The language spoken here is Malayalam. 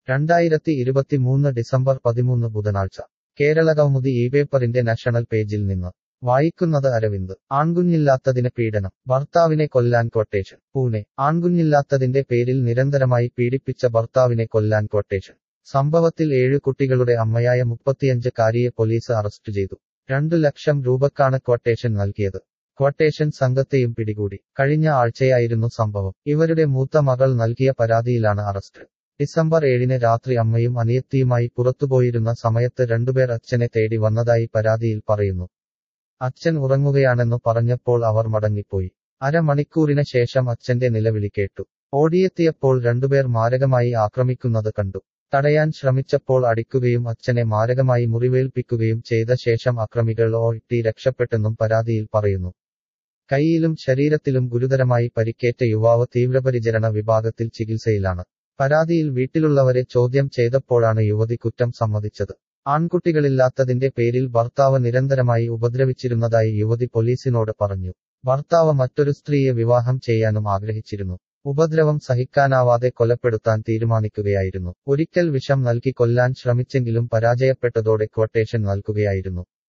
രണ്ടായിരത്തി ഇരുപത്തിമൂന്ന് ഡിസംബർ പതിമൂന്ന് ബുധനാഴ്ച കേരളകൗമുദി ഈ പേപ്പറിന്റെ നാഷണൽ പേജിൽ നിന്ന് വായിക്കുന്നത് അരവിന്ദ് ആൺകുഞ്ഞില്ലാത്തതിന് പീഡനം ഭർത്താവിനെ കൊല്ലാൻ ക്വട്ടേഷൻ പൂനെ ആൺകുഞ്ഞില്ലാത്തതിന്റെ പേരിൽ നിരന്തരമായി പീഡിപ്പിച്ച ഭർത്താവിനെ കൊല്ലാൻ ക്വട്ടേഷൻ സംഭവത്തിൽ ഏഴു കുട്ടികളുടെ അമ്മയായ മുപ്പത്തിയഞ്ച് കാരിയെ പോലീസ് അറസ്റ്റ് ചെയ്തു രണ്ടു ലക്ഷം രൂപക്കാണ് ക്വട്ടേഷൻ നൽകിയത് ക്വട്ടേഷൻ സംഘത്തെയും പിടികൂടി കഴിഞ്ഞ ആഴ്ചയായിരുന്നു സംഭവം ഇവരുടെ മൂത്ത മകൾ നൽകിയ പരാതിയിലാണ് അറസ്റ്റ് ഡിസംബർ ഏഴിന് രാത്രി അമ്മയും അനിയത്തിയുമായി പുറത്തുപോയിരുന്ന സമയത്ത് രണ്ടുപേർ അച്ഛനെ തേടി വന്നതായി പരാതിയിൽ പറയുന്നു അച്ഛൻ ഉറങ്ങുകയാണെന്നു പറഞ്ഞപ്പോൾ അവർ മടങ്ങിപ്പോയി അരമണിക്കൂറിന് ശേഷം അച്ഛന്റെ നിലവിളി കേട്ടു ഓടിയെത്തിയപ്പോൾ രണ്ടുപേർ മാരകമായി ആക്രമിക്കുന്നത് കണ്ടു തടയാൻ ശ്രമിച്ചപ്പോൾ അടിക്കുകയും അച്ഛനെ മാരകമായി മുറിവേൽപ്പിക്കുകയും ചെയ്ത ശേഷം അക്രമികൾ ഓട്ടി രക്ഷപ്പെട്ടെന്നും പരാതിയിൽ പറയുന്നു കൈയിലും ശരീരത്തിലും ഗുരുതരമായി പരിക്കേറ്റ യുവാവ് തീവ്രപരിചരണ വിഭാഗത്തിൽ ചികിത്സയിലാണ് പരാതിയിൽ വീട്ടിലുള്ളവരെ ചോദ്യം ചെയ്തപ്പോഴാണ് യുവതി കുറ്റം സമ്മതിച്ചത് ആൺകുട്ടികളില്ലാത്തതിന്റെ പേരിൽ ഭർത്താവ് നിരന്തരമായി ഉപദ്രവിച്ചിരുന്നതായി യുവതി പോലീസിനോട് പറഞ്ഞു ഭർത്താവ് മറ്റൊരു സ്ത്രീയെ വിവാഹം ചെയ്യാനും ആഗ്രഹിച്ചിരുന്നു ഉപദ്രവം സഹിക്കാനാവാതെ കൊലപ്പെടുത്താൻ തീരുമാനിക്കുകയായിരുന്നു ഒരിക്കൽ വിഷം നൽകി കൊല്ലാൻ ശ്രമിച്ചെങ്കിലും പരാജയപ്പെട്ടതോടെ ക്വട്ടേഷൻ നൽകുകയായിരുന്നു